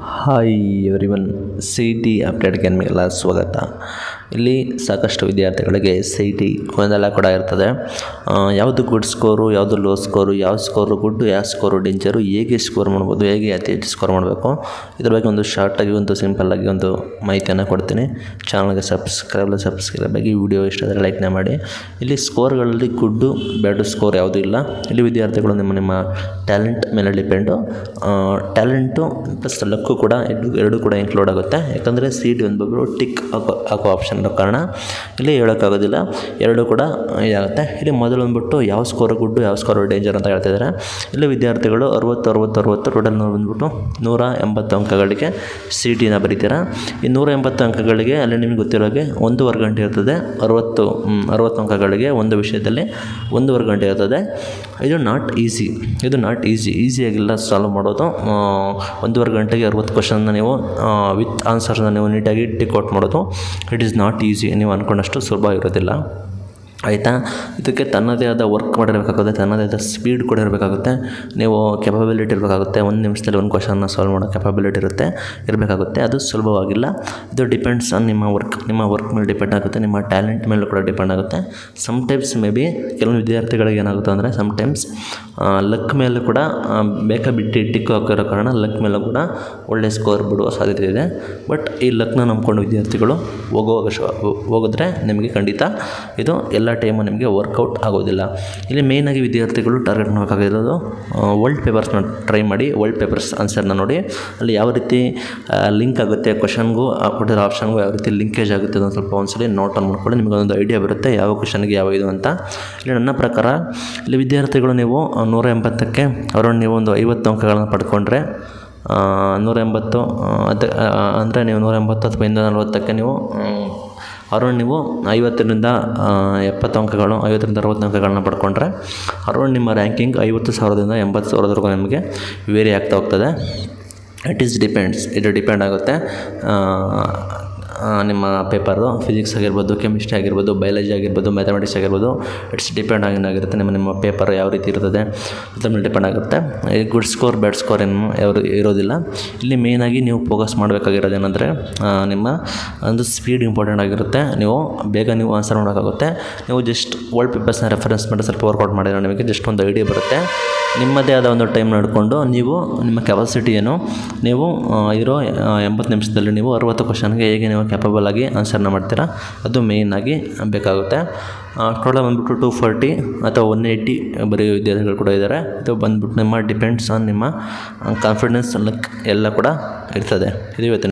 hi everyone C T ಅಪ್ಡೇಟ್ಗೆ ನಿಮಗೆಲ್ಲ ಸ್ವಾಗತ ಇಲ್ಲಿ ಸಾಕಷ್ಟು ವಿದ್ಯಾರ್ಥಿಗಳಿಗೆ ಸಿ ಟಿ ಗೊಂದಲ ಕೂಡ ಇರ್ತದೆ ಆ, ಯಾವುದು ಗುಡ್ ಸ್ಕೋರು ಯಾವುದು ಲೋ ಸ್ಕೋರು ಯಾವ ಸ್ಕೋರು ಗುಡ್ ಯಾವ ಸ್ಕೋರು ಡೇಂಜರು ಹೇಗೆ ಸ್ಕೋರ್ ಮಾಡ್ಬೋದು ಹೇಗೆ ಅತಿ ಹೆಚ್ಚು ಸ್ಕೋರ್ ಮಾಡಬೇಕು ಇದ್ರ ಬಗ್ಗೆ ಒಂದು ಶಾರ್ಟಾಗಿ ಒಂದು ಸಿಂಪಲ್ಲಾಗಿ ಒಂದು ಮಾಹಿತಿಯನ್ನು ಕೊಡ್ತೀನಿ ಚಾನಲ್ಗೆ ಸಬ್ಸ್ಕ್ರೈಬ್ ಸಬ್ಸ್ಕ್ರೈಬ್ ಆಗಿ ವಿಡಿಯೋ ಇಷ್ಟ ಆದರೆ ಲೈಕ್ನ ಮಾಡಿ ಇಲ್ಲಿ ಸ್ಕೋರ್ಗಳಲ್ಲಿ ಗುಡ್ಡು ಬ್ಯಾಡು ಸ್ಕೋರ್ ಯಾವುದೂ ಇಲ್ಲ ಇಲ್ಲಿ ವಿದ್ಯಾರ್ಥಿಗಳು ನಿಮ್ಮ ನಿಮ್ಮ ಟ್ಯಾಲೆಂಟ್ ಮೇಲೆ ಡಿಪೆಂಡು ಟ್ಯಾಲೆಂಟು ಪ್ಲಸ್ ಲಕ್ಕು ಕೂಡ ಎರಡು ಎರಡೂ ಕೂಡ ಇನ್ಕ್ಲೂಡ್ ಆಗುತ್ತೆ ಯಾಕಂದರೆ ಸಿ ಡಿ ಒಂದು ಟಿಕ್ ಹಾಕೋ ಹಾಕೋ ಆಪ್ಷನ್ ಇರೋ ಕಾರಣ ಇಲ್ಲಿ ಹೇಳೋಕ್ಕಾಗೋದಿಲ್ಲ ಎರಡೂ ಕೂಡ ಇದಾಗುತ್ತೆ ಇಲ್ಲಿ ಮೊದಲು ಬಂದ್ಬಿಟ್ಟು ಯಾವ ಸ್ಕೋರ್ ಗುಡ್ಡು ಯಾವ ಸ್ಕೋರ್ ಡೇಂಜರ್ ಅಂತ ಹೇಳ್ತಿದ್ದಾರೆ ಇಲ್ಲಿ ವಿದ್ಯಾರ್ಥಿಗಳು ಅರುವತ್ತು ಅರುವತ್ತು ಅರುವತ್ತು ಟೋಟಲ್ ಬಂದ್ಬಿಟ್ಟು ನೂರ ಎಂಬತ್ತು ಅಂಕಗಳಿಗೆ ಸಿ ಟಿನ ಬರೀತೀರಾ ಈ ನೂರ ಎಂಬತ್ತು ಅಂಕಗಳಿಗೆ ಅಲ್ಲಿ ನಿಮಗೆ ಗೊತ್ತಿರೋ ಹಾಗೆ ಒಂದೂವರೆ ಗಂಟೆ ಇರ್ತದೆ ಅರುವತ್ತು ಹ್ಮ್, ಅರುವತ್ತು ಅಂಕಗಳಿಗೆ ಒಂದು ವಿಷಯದಲ್ಲಿ ಒಂದೂವರೆ ಗಂಟೆ ಇರ್ತದೆ ಇದು ನಾಟ್ ಈಸಿ ಇದು ನಾಟ್ ಈಸಿ ಈಸಿಯಾಗಿಲ್ಲ ಸಾಲ್ವ್ ಮಾಡೋದು ಆ, ಒಂದೂವರೆ ಗಂಟೆಗೆ ಅರುವತ್ತು ಕ್ವಶನ್ನ ನೀವು ವಿತ್ ಆನ್ಸರ್ಸ್ನ ನೀವು ನೀಟಾಗಿ ಟಿಕ್ ಔಟ್ ಮಾಡೋದು ಇಟ್ ಈಸ್ ನಾಟ್ ಈಸಿ ನೀವು ಅಂದ್ಕೊಂಡಷ್ಟು ಸುಲಭ ಇರೋದಿಲ್ಲ ಆಯಿತಾ ಇದಕ್ಕೆ ತನ್ನದೇ ಆದ ವರ್ಕ್ ಮಾಡಿರಬೇಕಾಗುತ್ತೆ ತನ್ನದೇ ಆದ ಸ್ಪೀಡ್ ಕೂಡ ಇರಬೇಕಾಗುತ್ತೆ ನೀವು ಕೆಪಬಿಲಿಟಿ ಇರಬೇಕಾಗುತ್ತೆ ಒಂದು ನಿಮಿಷದಲ್ಲಿ ಒಂದು ಕ್ವಶನ್ನ ಸಾಲ್ವ್ ಮಾಡೋ ಕೆಪಬಿಲಿಟಿ ಇರುತ್ತೆ ಇರಬೇಕಾಗುತ್ತೆ ಅದು ಸುಲಭವಾಗಿಲ್ಲ ಇದು ಡಿಪೆಂಡ್ಸ್ ಆನ್ ನಿಮ್ಮ ವರ್ಕ್ ನಿಮ್ಮ ವರ್ಕ್ ಮೇಲೆ ಡಿಪೆಂಡ್ ಆಗುತ್ತೆ ನಿಮ್ಮ ಟ್ಯಾಲೆಂಟ್ ಮೇಲೂ ಕೂಡ ಡಿಪೆಂಡ್ ಆಗುತ್ತೆ ಸಮ್ಟೈಮ್ಸ್ ಮೇ ಬಿ ಕೆಲವೊಂದು ವಿದ್ಯಾರ್ಥಿಗಳಿಗೆ ಏನಾಗುತ್ತೆ ಅಂದರೆ ಸಮ್ಟೈಮ್ಸ್ ಲಕ್ ಮೇಲೆ ಕೂಡ ಆ, ಬೇಕಾ ಬಿಟ್ಟು ಟಿಕ್ ಹಾಕಿರೋ ಕಾರಣ ಲಕ್ ಮೇಲೆ ಕೂಡ ಒಳ್ಳೆ ಸ್ಕೋರ್ ಬಿಡುವ ಸಾಧ್ಯತೆ ಇದೆ ಬಟ್ ಈ ಲಕ್ನ ನಂಬ್ಕೊಂಡು ವಿದ್ಯಾರ್ಥಿಗಳು ಹೋಗುವಾಗ ಶೋ ಹೋಗಿದ್ರೆ ನಿಮಗೆ ಖಂಡಿತ ಇದು ಎಲ್ಲ ಟೈಮು ನಿಮಗೆ ವರ್ಕೌಟ್ ಆಗೋದಿಲ್ಲ ಇಲ್ಲಿ ಮೇಯ್ನಾಗಿ ವಿದ್ಯಾರ್ಥಿಗಳು ಟಾರ್ಗೆಟ್ ಮಾಡಬೇಕಾಗಿರೋದು ವರ್ಲ್ಡ್ ಪೇಪರ್ಸ್ನ ಟ್ರೈ ಮಾಡಿ ವರ್ಲ್ಡ್ ಪೇಪರ್ಸ್ ಆನ್ಸರ್ನ ನೋಡಿ ಅಲ್ಲಿ ಯಾವ ರೀತಿ ಲಿಂಕ್ ಆಗುತ್ತೆ ಕ್ವಶನ್ಗೂ ಕೊಟ್ಟಿರೋ ಆಪ್ಷನ್ಗೂ ಯಾವ ರೀತಿ ಲಿಂಕೇಜ್ ಆಗುತ್ತೆ ಅದನ್ನು ಸ್ವಲ್ಪ ಒಂದ್ಸಲಿ ನೋಟ್ ಆನ್ ಮಾಡ್ಕೊಳ್ಳಿ ನಿಮಗೆ ಒಂದು ಐಡಿಯಾ ಬರುತ್ತೆ ಯಾವ ಕ್ವಶನ್ಗೆ ಯಾವ ಇದು ಅಂತ ಇಲ್ಲಿ ನನ್ನ ಪ್ರಕಾರ ಇಲ್ಲಿ ವಿದ್ಯಾರ್ಥಿಗಳು ನೀವು ಆ, ನೂರ ಎಂಬತ್ತಕ್ಕೆ ಅರೌಂಡ್ ನೀವು ಒಂದು ಐವತ್ತು ಅಂಕಗಳನ್ನು ಪಡ್ಕೊಂಡ್ರೆ ಆ, ನೂರ ಎಂಬತ್ತು ಆ, ಅದು ಅಂದರೆ ನೀವು ನೂರ ಎಂಬತ್ತು ಅಥವಾ ಇನ್ನೂರ ನಲ್ವತ್ತಕ್ಕೆ ನೀವು ಅರೌಂಡ್ ನೀವು ಐವತ್ತರಿಂದ ಆ, ಎಪ್ಪತ್ತು ಅಂಕಗಳು ಐವತ್ತರಿಂದ ಅರವತ್ತು ಅಂಕಗಳನ್ನ ಪಡ್ಕೊಂಡ್ರೆ ಅರೌಂಡ್ ನಿಮ್ಮ ರ್ಯಾಂಕಿಂಗ್ ಐವತ್ತು ಸಾವಿರದಿಂದ ಎಂಬತ್ತು ಸಾವಿರದವರೆಗೂ ನಿಮಗೆ ವೇರಿ ಆಗ್ತಾ ಹೋಗ್ತದೆ ಇಟ್ ಈಸ್ ಡಿಪೆಂಡ್ಸ್ ಇದು ಡಿಪೆಂಡ್ ಆಗುತ್ತೆ ಆ, ಆ, ನಿಮ್ಮ ಪೇಪರು ಫಿಸಿಕ್ಸ್ ಆಗಿರ್ಬೋದು ಕೆಮಿಸ್ಟ್ರಿ ಆಗಿರ್ಬೋದು ಬಯಾಲಜಿ ಆಗಿರ್ಬೋದು ಮ್ಯಾಥಮೆಟಿಕ್ಸ್ ಆಗಿರ್ಬೋದು ಇಟ್ಸ್ ಡಿಪೆಂಡ್ ಆಗಿರುತ್ತೆ ನಿಮ್ಮ ನಿಮ್ಮ ಪೇಪರ್ ಯಾವ ರೀತಿ ಇರ್ತದೆ ಅದ್ರ ಮೇಲೆ ಡಿಪೆಂಡ್ ಆಗುತ್ತೆ ಈ ಗುಡ್ ಸ್ಕೋರ್ ಬ್ಯಾಡ್ ಸ್ಕೋರ್ ಏನು ಯಾವ ಇರೋದಿಲ್ಲ ಇಲ್ಲಿ ಮೇಯ್ನಾಗಿ ನೀವು ಫೋಕಸ್ ಮಾಡಬೇಕಾಗಿರೋದು ಏನಂದರೆ ನಿಮ್ಮ ಒಂದು ಸ್ಪೀಡ್ ಇಂಪಾರ್ಟೆಂಟ್ ಆಗಿರುತ್ತೆ ನೀವು ಬೇಗ ನೀವು ಆನ್ಸರ್ ಮಾಡೋಕ್ಕಾಗುತ್ತೆ ನೀವು ಜಸ್ಟ್ ವರ್ಲ್ಡ್ ಪೇಪರ್ಸ್ನ ರೆಫರೆನ್ಸ್ ಮಾಡಿ ಸ್ವಲ್ಪ ವರ್ಕೌಟ್ ಮಾಡಿದ್ರೆ ನಿಮಗೆ ಜಸ್ಟ್ ಒಂದು ಐಡಿಯಾ ಬರುತ್ತೆ ನಿಮ್ಮದೇ ಆದ ಒಂದು ಟೈಮ್ ನೋಡಿಕೊಂಡು ನೀವು ನಿಮ್ಮ ಕೆಪಾಸಿಟಿ ಏನು ನೀವು ಆ, ಇರೋ ಆ, ಎಂಬತ್ತು ನಿಮಿಷದಲ್ಲಿ ನೀವು ಅರುವತ್ತು ಕ್ವಶನ್ಗೆ ಹೇಗೆ ನೀವು ಕ್ಯಾಪಬಲ್ ಆಗಿ ಆನ್ಸರ್ನ ಮಾಡ್ತೀರಾ ಅದು ಮೇಯ್ನಾಗಿ ಬೇಕಾಗುತ್ತೆ ಟೋಟಲ್ ಬಂದ್ಬಿಟ್ಟು ಟು ಫಾರ್ಟಿ ಅಥವಾ ಒನ್ ಏಯ್ಟಿ ಬರೆಯೋ ವಿದ್ಯಾರ್ಥಿಗಳು ಕೂಡ ಇದ್ದಾರೆ ಇದು ಬಂದ್ಬಿಟ್ಟು ನಿಮ್ಮ ಡಿಪೆಂಡ್ಸ್ ಆನ್ ನಿಮ್ಮ ಕಾನ್ಫಿಡೆನ್ಸ್ ಲಕ್ ಎಲ್ಲ ಕೂಡ ಇರ್ತದೆ ಇದು ಇವತ್ತಿನ